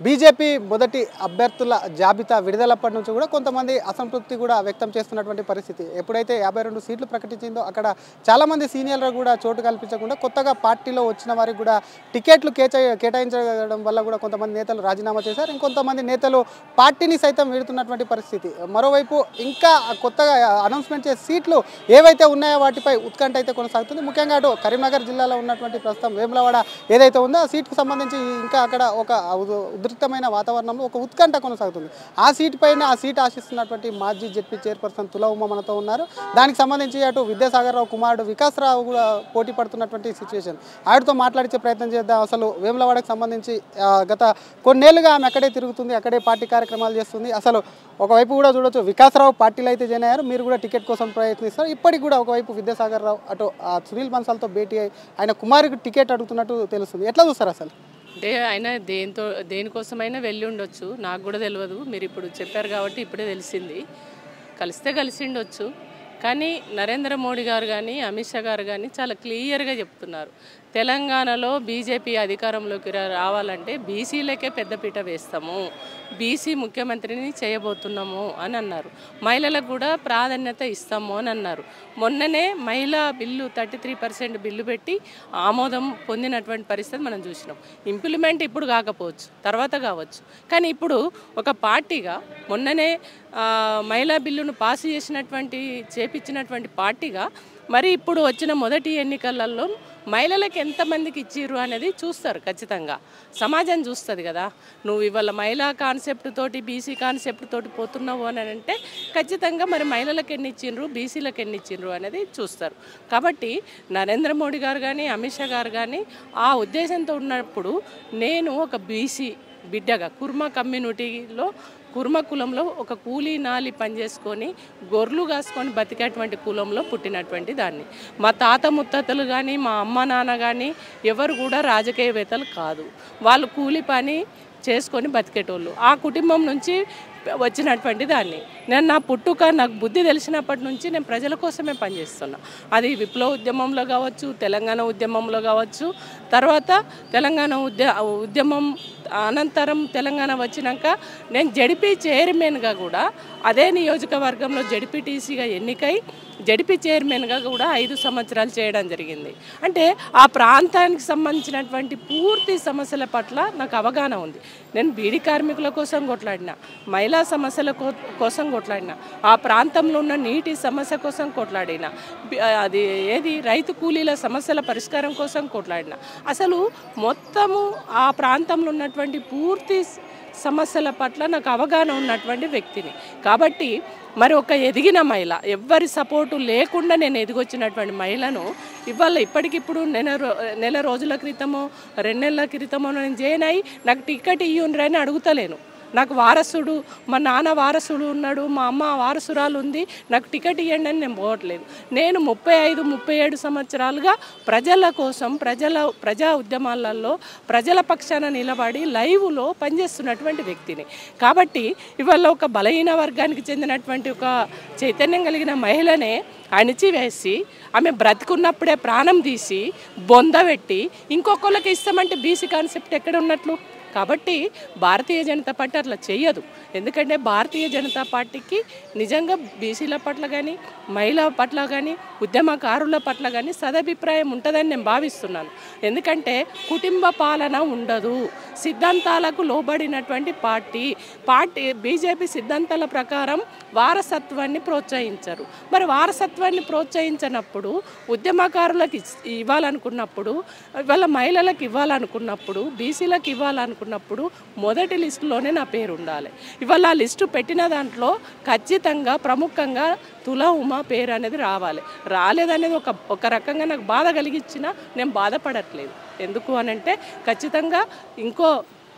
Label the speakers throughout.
Speaker 1: BJP మొదటి అభ్యర్థుల జాబితా విడుదలప్పటి నుంచి కూడా కొంతమంది అసంతృప్తి కూడా వ్యక్తం చేస్తున్నటువంటి పరిస్థితి ఎప్పుడైతే యాభై రెండు సీట్లు ప్రకటించిందో అక్కడ చాలామంది సీనియర్లు కూడా చోటు కల్పించకుండా కొత్తగా పార్టీలో వచ్చిన వారికి కూడా టికెట్లు కేచా కేటాయించడం వల్ల కూడా కొంతమంది నేతలు రాజీనామా చేశారు ఇంకొంతమంది నేతలు పార్టీని సైతం వీడుతున్నటువంటి పరిస్థితి మరోవైపు ఇంకా కొత్తగా అనౌన్స్మెంట్ చేసే సీట్లు ఏవైతే ఉన్నాయో వాటిపై ఉత్కంఠ అయితే కొనసాగుతుంది ముఖ్యంగా అటు కరీంనగర్ జిల్లాలో ఉన్నటువంటి ప్రస్తుతం వేములవాడ ఏదైతే ఉందో ఆ సీట్కు సంబంధించి ఇంకా అక్కడ ఒక ఉద- ఉధృతమైన వాతావరణంలో ఒక ఉత్కంఠ కొనసాగుతుంది ఆ సీట్ పైన ఆ సీట్ ఆశిస్తున్నటువంటి మాజీ జెడ్పీ చైర్పర్సన్ తుల ఉమ మనతో ఉన్నారు దానికి సంబంధించి అటు విద్యాసాగర్ రావు కుమారుడు వికాస్ రావు కూడా పోటీ పడుతున్నటువంటి సిచ్యువేషన్ ఆవిడతో మాట్లాడించే ప్రయత్నం చేద్దాం అసలు వేములవాడకు సంబంధించి ఆ, గత కొన్నేళ్లుగా ఆమె అక్కడే తిరుగుతుంది అక్కడే పార్టీ కార్యక్రమాలు చేస్తుంది అసలు ఒకవైపు కూడా చూడొచ్చు వికాసరావు పార్టీలో అయితే జాయిన్ అయ్యారు మీరు కూడా టికెట్ కోసం ప్రయత్నిస్తారు ఇప్పటికి కూడా ఒకవైపు విద్యాసాగర్ రావు అటు ఆ సునీల్ బన్సాల్తో భేటీ అయ్యి ఆయన కుమారుడికి టికెట్ అడుగుతున్నట్టు తెలుస్తుంది ఎట్లా చూస్తారు అసలు
Speaker 2: అంటే ఆయన దేంతో దేనికోసమైనా వెళ్ళి ఉండొచ్చు నాకు కూడా తెలియదు మీరు ఇప్పుడు చెప్పారు కాబట్టి ఇప్పుడే తెలిసింది కలిస్తే కలిసి ఉండొచ్చు కానీ నరేంద్ర మోడీ గారు కానీ అమిత్ షా గారు కానీ చాలా క్లియర్గా చెప్తున్నారు తెలంగాణలో బీజేపీ అధికారంలోకి రా- రావాలంటే బీసీలకే పెద్దపీట వేస్తాము బీసీ ముఖ్యమంత్రిని చేయబోతున్నాము అని అన్నారు మహిళలకు కూడా ప్రాధాన్యత ఇస్తాము అని అన్నారు మొన్ననే మహిళా bill thirty three percent bill పెట్టి ఆమోదం పొందినటువంటి పరిస్థితి మనం చూసినాం ఇంప్లిమెంట్ ఇప్పుడు కాకపోవచ్చు తర్వాత కావచ్చు కానీ ఇప్పుడు ఒక పార్టీగా మొన్ననే ఆ, మహిళా బిల్లును పాస్ చేసినటువంటి చేపించినటువంటి పార్టీగా మరి ఇప్పుడు వచ్చిన మొదటి ఎన్నికలలో మహిళలకు ఎంతమందికి ఇచ్చిర్రు అనేది చూస్తారు ఖచ్చితంగా సమాజం చూస్తుంది కదా నువ్వు ఇవాళ మహిళా కాన్సెప్ట్ తోటి బీసీ కాన్సెప్ట్ తోటి పోతున్నావు అని అంటే ఖచ్చితంగా మరి మహిళలకు ఎన్ని ఇచ్చిండ్రు బీసీలకు ఎన్ని ఇచ్చిండ్రు అనేది చూస్తారు కాబట్టి నరేంద్ర మోడీ గారు కానీ అమిత్ షా గారు కానీ ఆ ఉద్దేశంతో ఉన్నప్పుడు నేను ఒక బీసీ బిడ్డగా కుర్మ కమ్యూనిటీలో కుర్మ కులంలో ఒక కూలీ నాలి పనిచేసుకొని గొర్రెలు కాసుకొని బతికేటువంటి కులంలో పుట్టినటువంటి దాన్ని మా తాత ముత్తతలు కానీ మా అమ్మ నాన్న కానీ ఎవరు కూడా రాజకీయవేత్తలు కాదు వాళ్ళు కూలి పని చేసుకొని బతికేటోళ్ళు ఆ కుటుంబం నుంచి వచ్చినటువంటి దాన్ని నేను నా పుట్టుక నాకు బుద్ధి తెలిసినప్పటి నుంచి నేను ప్రజల కోసమే పనిచేస్తున్నా అది విప్లవ ఉద్యమంలో కావచ్చు తెలంగాణ ఉద్యమంలో కావచ్చు తర్వాత తెలంగాణ ఉద్య ఉద్యమం అనంతరం తెలంగాణ వచ్చినాక నేను జడిపి చైర్మన్గా కూడా అదే నియోజకవర్గంలో జడిపిటీసీగా ఎన్నికై జడిపి చైర్మన్గా కూడా ఐదు సంవత్సరాలు చేయడం జరిగింది అంటే ఆ ప్రాంతానికి సంబంధించినటువంటి పూర్తి సమస్యల పట్ల నాకు అవగాహన ఉంది నేను బీడీ కార్మికుల కోసం కొట్లాడిన మహిళా సమస్యల కో- కోసం కొట్లాడిన ఆ ప్రాంతంలో ఉన్న నీటి సమస్య కోసం కొట్లాడిన బి- అది ఏది రైతు కూలీల సమస్యల పరిష్కారం కోసం కొట్లాడిన అసలు మొత్తము ఆ ప్రాంతంలో ఉన్నటువంటి పూర్తి సమస్యల పట్ల నాకు అవగాహన ఉన్నటువంటి వ్యక్తిని కాబట్టి మరి ఒక ఎదిగిన మహిళ ఎవ్వరి సపోర్టు లేకుండా నేను ఎదిగొచ్చినటువంటి మహిళను ఇవాళ ఇప్పటికిప్పుడు నెల రో నెల రోజుల క్రితమో రెండు నెలల క్రితమో నేను జాయిన్ అయ్యి నాకు టికెట్ ఇయ్యుండ్రి అని అడుగుతలేను నాకు వారసుడు మా నాన్న వారసుడు ఉన్నాడు మా అమ్మ వారసురాలు ఉంది నాకు టికెట్ ఇవ్వండి అని నేను పోవట్లేదు నేను ముప్పై ఐదు ముప్పై ఏడు సంవత్సరాలుగా ప్రజల కోసం ప్రజల ప్రజా ఉద్యమాలలో ప్రజల పక్షాన నిలబడి లైవ్లో పనిచేస్తున్నటువంటి వ్యక్తిని కాబట్టి ఇవాళ ఒక బలహీన వర్గానికి చెందినటువంటి ఒక చైతన్యం కలిగిన మహిళనే అణిచివేసి ఆమె బ్రతికున్నప్పుడే ప్రాణం తీసి బొందబెట్టి ఇంకొకళ్ళకి ఇస్తామంటే బీసీ కాన్సెప్ట్ ఎక్కడ ఉన్నట్లు కాబట్టి భారతీయ జనతా పార్టీ అట్లా చేయదు ఎందుకంటే భారతీయ జనతా పార్టీకి నిజంగా బీసీల పట్ల కానీ మహిళల పట్ల కానీ ఉద్యమకారుల పట్ల కానీ సదభిప్రాయం ఉంటుందని నేను భావిస్తున్నాను ఎందుకంటే కుటుంబ పాలన ఉండదు సిద్ధాంతాలకు లోబడినటువంటి పార్టీ పార్టీ బీజేపీ సిద్ధాంతాల ప్రకారం వారసత్వాన్ని ప్రోత్సహించరు మరి వారసత్వాన్ని ప్రోత్సహించినప్పుడు ఉద్యమకారులకు ఇస్- ఇవ్వాలనుకున్నప్పుడు ఇవాళ మహిళలకు ఇవ్వాలనుకున్నప్పుడు బీసీలకు ఇవ్వాలనుకున్నప్పుడు మొదటి లిస్టులోనే నా పేరు ఉండాలి ఇవాళ ఆ లిస్టు పెట్టిన దాంట్లో ఖచ్చితంగా ప్రముఖంగా తుల ఉమా పేరు అనేది రావాలి రాలేదనేది ఒక ఒక రకంగా నాకు బాధ కలిగించినా నేను బాధపడట్లేదు ఎందుకు అనంటే ఖచ్చితంగా ఇంకో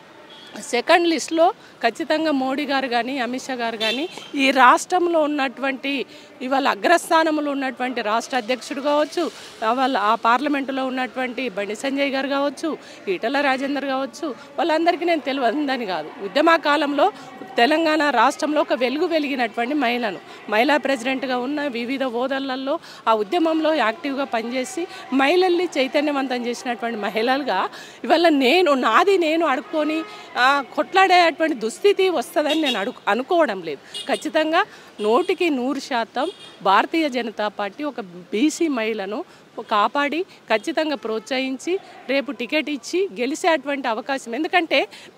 Speaker 2: సెకండ్ లిస్ట్లో ఖచ్చితంగా మోడీ గారు కానీ అమిత్ షా గారు కానీ ఈ రాష్ట్రంలో ఉన్నటువంటి ఇవాళ అగ్రస్థానంలో ఉన్నటువంటి రాష్ట్ర అధ్యక్షుడు కావచ్చు వాళ్ళ ఆ పార్లమెంటులో ఉన్నటువంటి బండి సంజయ్ గారు కావచ్చు ఈటల రాజేందర్ కావచ్చు వాళ్ళందరికీ నేను తెలియదని కాదు ఉద్యమ కాలంలో తెలంగాణ రాష్ట్రంలో ఒక వెలుగు వెలిగినటువంటి మహిళను మహిళా ప్రెసిడెంట్గా ఉన్న వివిధ హోదాలలో ఆ ఉద్యమంలో యాక్టివ్గా పనిచేసి మహిళల్ని చైతన్యవంతం చేసినటువంటి మహిళలుగా ఇవాళ నేను నాది నేను అడుక్కొని ఆ, కొట్లాడేటువంటి దుస్థితి వస్తుందని నేను అడుగు అనుకోవడం లేదు ఖచ్చితంగా నూటికి నూరు శాతం భారతీయ జనతా పార్టీ ఒక బీసీ మహిళను కాపాడి ఖచ్చితంగా ప్రోత్సహించి రేపు టికెట్ ఇచ్చి గెలిచేటువంటి అవకాశం ఎందుకంటే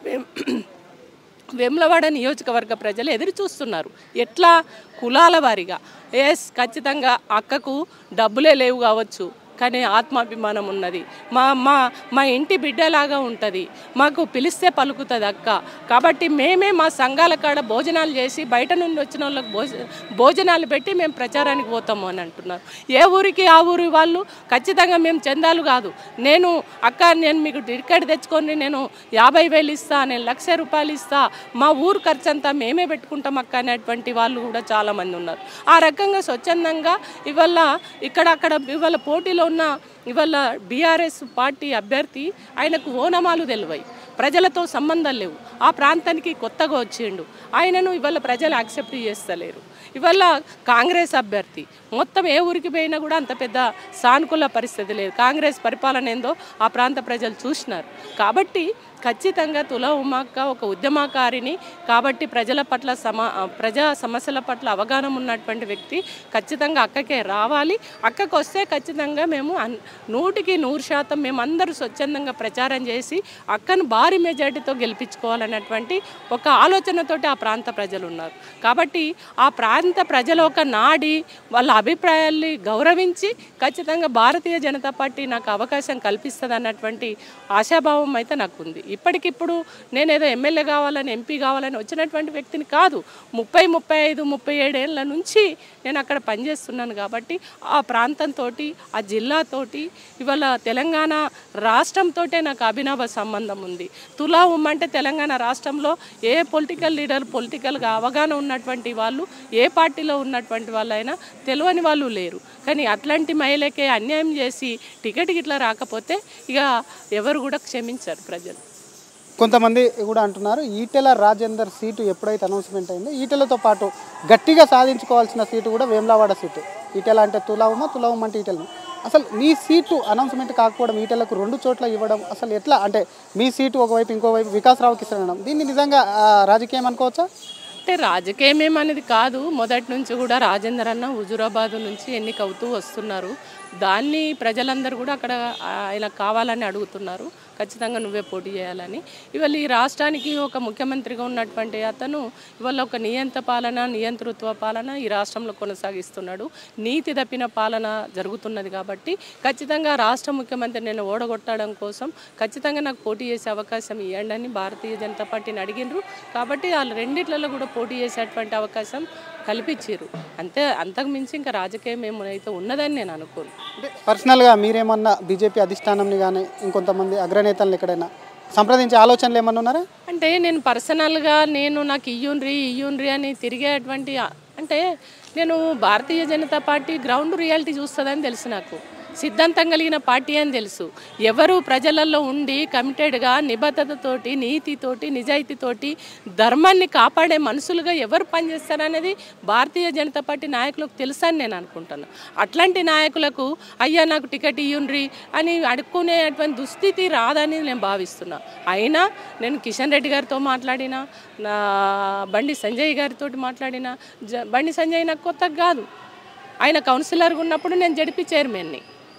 Speaker 2: వెమ్లవాడ నియోజకవర్గ ప్రజలు ఎదురు చూస్తున్నారు ఎట్లా కులాల వారిగా ఎస్ ఖచ్చితంగా అక్కకు డబ్బులే లేవు కావచ్చు కానీ ఆత్మాభిమానం ఉన్నది మా మా మా ఇంటి బిడ్డలాగా ఉంటుంది మాకు పిలిస్తే పలుకుతుంది అక్క కాబట్టి మేమే మా సంఘాల కాడ భోజనాలు చేసి బయట నుండి వచ్చిన వాళ్ళకి భోజ భోజనాలు పెట్టి మేము ప్రచారానికి పోతాము అని అంటున్నారు ఏ ఊరికి ఆ ఊరి వాళ్ళు ఖచ్చితంగా మేము చందాలు కాదు నేను అక్క నేను మీకు టికెట్ తెచ్చుకొని నేను యాభై వేలు ఇస్తా నేను లక్ష రూపాయలు ఇస్తా మా ఊరు ఖర్చు అంతా మేమే పెట్టుకుంటాం అక్క అనేటువంటి వాళ్ళు కూడా చాలామంది ఉన్నారు ఆ రకంగా స్వచ్ఛందంగా ఇవాళ ఇక్కడ అక్కడ ఇవాళ పోటీలో ఉన్న ఇవాళ బీఆర్ఎస్ పార్టీ అభ్యర్థి ఆయనకు ఓనమాలు తెలివాయి ప్రజలతో సంబంధం లేవు ఆ ప్రాంతానికి కొత్తగా వచ్చిండు ఆయనను ఇవాళ ప్రజలు యాక్సెప్ట్ చేస్తలేరు ఇవాళ కాంగ్రెస్ అభ్యర్థి మొత్తం ఏ ఊరికి పోయినా కూడా అంత పెద్ద సానుకూల పరిస్థితి లేదు కాంగ్రెస్ పరిపాలన ఏందో ఆ ప్రాంత ప్రజలు చూసినారు కాబట్టి ఖచ్చితంగా తుల ఉమాక్క ఒక ఉద్యమకారిని కాబట్టి ప్రజల పట్ల సమా ప్రజా సమస్యల పట్ల అవగాహన ఉన్నటువంటి వ్యక్తి ఖచ్చితంగా అక్కకే రావాలి అక్కకు వస్తే ఖచ్చితంగా మేము అన్- నూటికి నూరు శాతం మేము అందరూ స్వచ్ఛందంగా ప్రచారం చేసి అక్కను భారీ మెజార్టీతో గెలిపించుకోవాలన్నటువంటి ఒక ఆలోచనతోటి ఆ ప్రాంత ప్రజలు ఉన్నారు కాబట్టి ఆ ప్రాంత ప్రజల ఒక నాడి వాళ్ళ అభిప్రాయాల్ని గౌరవించి ఖచ్చితంగా భారతీయ జనతా పార్టీ నాకు అవకాశం కల్పిస్తుంది అన్నటువంటి ఆశాభావం అయితే నాకు ఉంది ఇప్పటికిప్పుడు నేను ఏదో ఎమ్మెల్యే కావాలని ఎంపీ కావాలని వచ్చినటువంటి వ్యక్తిని కాదు ముప్పై ముప్పై ఐదు ముప్పై ఏడేళ్ల నుంచి నేను అక్కడ పనిచేస్తున్నాను కాబట్టి ఆ ప్రాంతంతో ఆ జిల్లాతోటి ఇవాళ తెలంగాణ రాష్ట్రంతో నాకు అభినవ సంబంధం ఉంది తులా ఉమ్మంటే తెలంగాణ రాష్ట్రంలో ఏ పొలిటికల్ లీడర్ పొలిటికల్గా అవగాహన ఉన్నటువంటి వాళ్ళు ఏ పార్టీలో ఉన్నటువంటి వాళ్ళైనా తెలియని వాళ్ళు లేరు కానీ అట్లాంటి మహిళకే అన్యాయం చేసి టికెట్ ఇట్లా రాకపోతే ఇక ఎవరు కూడా క్షమించారు ప్రజలు
Speaker 1: కొంతమంది కూడా అంటున్నారు ఈటెల రాజేందర్ సీటు ఎప్పుడైతే అనౌన్స్మెంట్ అయిందో ఈటెలతో పాటు గట్టిగా సాధించుకోవాల్సిన సీటు కూడా వేములవాడ సీటు ఈటెల అంటే తులావమా తులావం అంటే ఈటెల అసలు మీ సీటు అనౌన్స్మెంట్ కాకపోవడం ఈటెలకు రెండు చోట్ల ఇవ్వడం అసలు ఎట్లా అంటే మీ సీటు ఒకవైపు ఇంకోవైపు వికాసరావుకి ఇస్తడం దీన్ని నిజంగా ఆ, రాజకీయం అనుకోవచ్చా
Speaker 2: అంటే రాజకీయం ఏమనేది కాదు మొదటి నుంచి కూడా రాజేందర్ అన్న హుజురాబాద్ నుంచి ఎన్నికవుతూ వస్తున్నారు దాన్ని ప్రజలందరూ కూడా అక్కడ ఆయన కావాలని అడుగుతున్నారు ఖచ్చితంగా నువ్వే పోటీ చేయాలని ఇవాళ ఈ రాష్ట్రానికి ఒక ముఖ్యమంత్రిగా ఉన్నటువంటి అతను ఇవాళ ఒక నియంత పాలన నియంతృత్వ పాలన ఈ రాష్ట్రంలో కొనసాగిస్తున్నాడు నీతి తప్పిన పాలన జరుగుతున్నది కాబట్టి ఖచ్చితంగా రాష్ట్ర ముఖ్యమంత్రి నేను ఓడగొట్టడం కోసం ఖచ్చితంగా నాకు పోటీ చేసే అవకాశం ఇవ్వండి అని భారతీయ జనతా పార్టీని అడిగినారు కాబట్టి వాళ్ళు రెండిట్లలో కూడా పోటీ చేసేటువంటి అవకాశం కల్పించారు అంతే అంతకు మించి ఇంకా రాజకీయం ఏమైతే ఉన్నదని నేను అనుకోను
Speaker 1: అంటే పర్సనల్గా మీరేమన్నా బీజేపీ అధిష్టానంని కానీ ఇంకొంతమంది అగ్రనేతలను ఎక్కడైనా సంప్రదించే ఆలోచనలు ఏమన్నా ఉన్నారా
Speaker 2: అంటే నేను పర్సనల్గా నేను నాకు ఇయ్యుండ్రి ఇయ్యుండ్రి అని తిరిగేటువంటి ఆ- అంటే నేను Bharatiya Janata Party ground reality చూస్తుందని తెలుసు నాకు సిద్ధాంతం కలిగిన పార్టీ అని తెలుసు ఎవరు ప్రజలలో ఉండి కమిటెడ్గా నిబద్ధతతోటి నీతితోటి నిజాయితీతోటి ధర్మాన్ని కాపాడే మనుషులుగా ఎవరు పనిచేస్తారనేది భారతీయ జనతా పార్టీ నాయకులకు తెలుసని నేను అనుకుంటాను అట్లాంటి నాయకులకు అయ్యా నాకు టికెట్ ఇయ్యుండ్రి అని అడుక్కునేటువంటి దుస్థితి రాదని నేను భావిస్తున్నా అయినా నేను కిషన్ రెడ్డి గారితో మాట్లాడినా నా బండి సంజయ్ గారితో మాట్లాడినా జ- బండి సంజయ్ నాకు కొత్తగా కాదు ఆయన కౌన్సిలర్గా ఉన్నప్పుడు నేను జడిపి చైర్మన్ని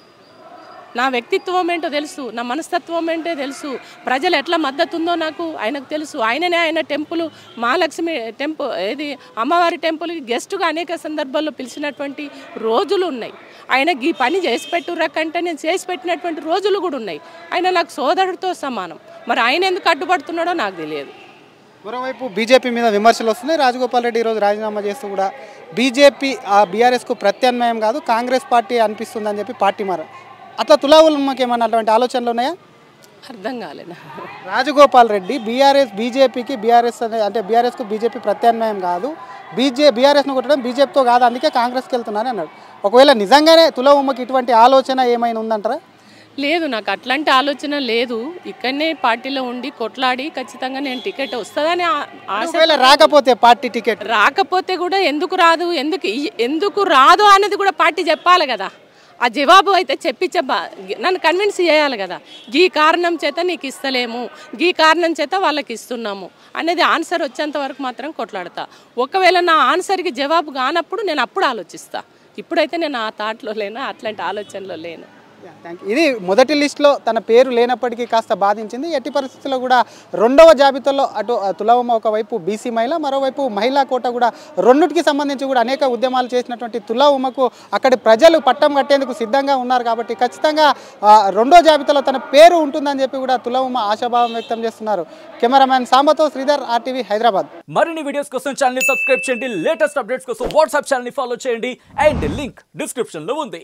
Speaker 2: నా వ్యక్తిత్వం ఏంటో తెలుసు నా మనస్తత్వం ఏంటో తెలుసు ప్రజలు ఎట్లా మద్దతు ఉందో నాకు ఆయనకు తెలుసు ఆయననే ఆయన టెంపుల్ మహాలక్ష్మి టెంపుల్ ఏది అమ్మవారి టెంపుల్కి గెస్ట్గా అనేక సందర్భాల్లో పిలిచినటువంటి రోజులు ఉన్నాయి ఆయనకి ఈ పని చేసి పెట్టుర్రకంటే నేను చేసి పెట్టినటువంటి రోజులు కూడా ఉన్నాయి ఆయన నాకు సోదరుడితో సమానం మరి ఆయన ఎందుకు అడ్డుపడుతున్నాడో నాకు తెలియదు
Speaker 1: మరోవైపు బీజేపీ మీద విమర్శలు వస్తున్నాయి రాజగోపాల్ రెడ్డి ఈరోజు రాజీనామా చేస్తూ కూడా బీజేపీ ఆ బీఆర్ఎస్కు ప్రత్యామ్నాయం కాదు కాంగ్రెస్ పార్టీ అనిపిస్తుందని చెప్పి పార్టీ మార అట్లా తులావులమ్మకి ఏమన్నా అటువంటి ఆలోచనలు ఉన్నాయా
Speaker 2: అర్థం కాలేదు
Speaker 1: రాజగోపాల్ రెడ్డి బీఆర్ఎస్ బీజేపీకి బీఆర్ఎస్ అనే అంటే బీఆర్ఎస్కు బీజేపీ ప్రత్యామ్నాయం కాదు బీజే బీఆర్ఎస్ను కొట్టడం బీజేపీతో కాదు అందుకే కాంగ్రెస్కి వెళ్తున్నారని అన్నాడు ఒకవేళ నిజంగానే తులవమ్మకి ఇటువంటి ఆలోచన ఏమైనా ఉందంటారా
Speaker 2: లేదు నాకు అట్లాంటి ఆలోచన లేదు ఇక్కడనే పార్టీలో ఉండి కొట్లాడి ఖచ్చితంగా నేను టికెట్ వస్తుందని ఆ- ఆశ
Speaker 1: ఒకవేళ రాకపోతే పార్టీ టికెట్
Speaker 2: రాకపోతే కూడా ఎందుకు రాదు ఎందుకు ఇ- ఎందుకు రాదు అనేది కూడా పార్టీ చెప్పాలి కదా ఆ జవాబు అయితే చెప్పించే బా నన్ను కన్విన్స్ చేయాలి కదా ఈ కారణం చేత నీకు ఇస్తలేము ఈ కారణం చేత వాళ్ళకి ఇస్తున్నాము అనేది ఆన్సర్ వచ్చేంత వరకు మాత్రం కొట్లాడతా ఒకవేళ నా ఆన్సర్కి జవాబు కానప్పుడు నేను అప్పుడు ఆలోచిస్తా ఇప్పుడైతే నేను ఆ థాట్లో లేను అట్లాంటి ఆలోచనలో లేను
Speaker 1: థ్యాంక్ యూ. ఇది మొదటి లిస్టులో తన పేరు లేనప్పటికీ కాస్త బాధించింది ఎట్టి పరిస్థితుల్లో కూడా రెండవ జాబితాలో అటు ఆ, తులవమ్మ ఒకవైపు బీసీ మహిళ మరోవైపు మహిళా కోట కూడా రెండుటికి సంబంధించి కూడా అనేక ఉద్యమాలు చేసినటువంటి తులవమ్మకు అక్కడి ప్రజలు పట్టం కట్టేందుకు సిద్ధంగా ఉన్నారు కాబట్టి ఖచ్చితంగా ఆ, రెండో జాబితాలో తన పేరు ఉంటుందని చెప్పి కూడా తులవమ్మ ఆశాభావం వ్యక్తం చేస్తున్నారు కెమెరామ్యాన్ సాంబతో శ్రీధర్ ఆర్టీవీ హైదరాబాద్
Speaker 3: మరిన్ని వీడియోస్ కోసం ఛానల్ ని సబ్స్క్రైబ్ చేయండి లేటెస్ట్ అప్డేట్స్ కోసం వాట్సాప్ ఛానల్ ని ఫాలో చేయండి అండ్ లింక్ డిస్క్రిప్షన్ లో ఉంది